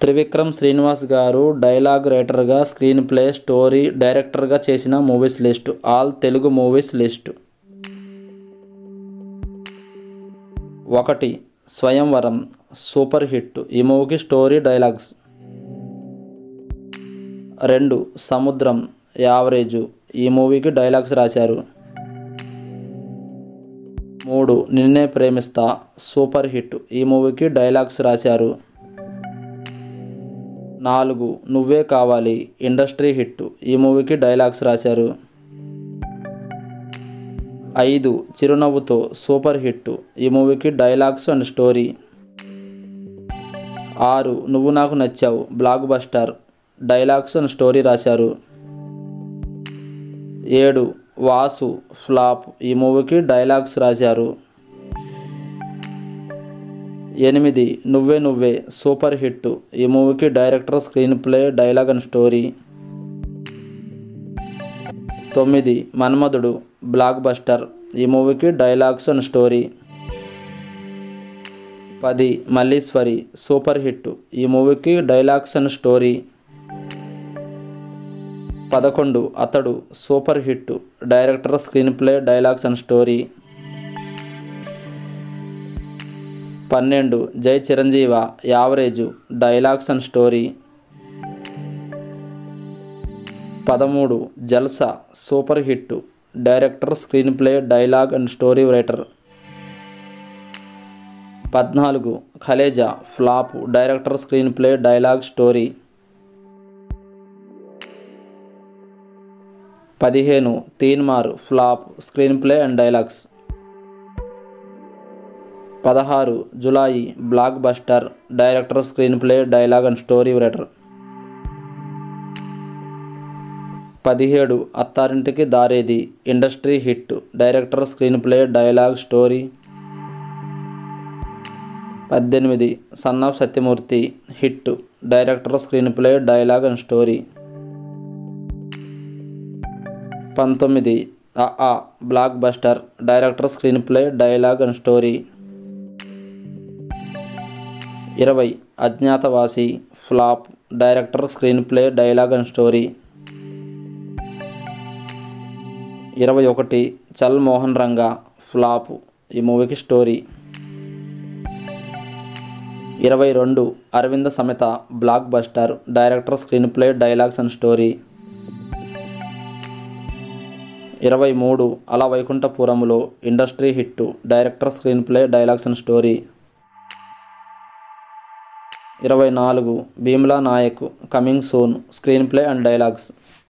త్రివిక్రమ్ శ్రీనివాస్ గారు డైలాగ్ రైటర్గా screen play story డైరెక్టర్గా చేసిన movies list all Telugu movies list ఒకటి స్వయంవరం సూపర్ హిట్ ఈ మూవీకి స్టోరీ డైలాగ్స్ రెండు సముద్రం యావరేజు ఈ మూవీకి డైలాగ్స్ రాశారు మూడు నిన్నే ప్రేమిస్తా సూపర్ హిట్ ఈ మూవీకి డైలాగ్స్ రాశారు నాలుగు నువ్వే కావాలి ఇండస్ట్రీ హిట్ ఈ మూవీకి డైలాగ్స్ రాశారు ఐదు చిరునవ్వుతో సూపర్ హిట్ ఈ మూవీకి డైలాగ్స్ అండ్ స్టోరీ ఆరు Nuvvu Naaku Nachavu blockbuster dialogues and story రాశారు ఏడు వాసు ఫ్లాప్ ఈ మూవీకి డైలాగ్స్ రాశారు ఎనిమిది నువ్వే నువ్వే సూపర్ హిట్ ఈ మూవీకి director screenplay dialogue and story తొమ్మిది మన్మధుడు బ్లాక్ బస్టర్ ఈ మూవీకి డైలాగ్స్ అండ్ స్టోరీ పది మల్లీశ్వరి సూపర్ హిట్ ఈ మూవీకి డైలాగ్స్ అండ్ స్టోరీ పదకొండు Athadu super hit director screenplay dialogues and story పన్నెండు Jai Chiranjeeva average dialogues and story పదమూడు Jalsa super hit director screenplay dialogue and story writer పద్నాలుగు Khaleja flop director screenplay dialogue story పదిహేను Teenmaar flop screenplay and dialogues పదహారు Julayi blockbuster director screenplay dialogue and story writer పదిహేడు Attarintiki Daredi industry hit director screenplay dialogue story పద్దెనిమిది son of Satyamurthy hit director screenplay dialogue and story పంతొమ్మిది Aa blockbuster director screenplay dialogue and story ఇరవై Agnyaathavaasi flop director screenplay dialogue and story ఇరవై ఒకటి చల్ Mohan Ranga flop ఈ మూవీకి story ఇరవై రెండు Aravinda Sametha blockbuster director screenplay dialogues and story ఇరవై మూడు Ala Vaikunthapurramuloo industry hit director screenplay dialogues and story ఇరవై నాలుగు Bheemla Nayak coming soon screenplay and dialogues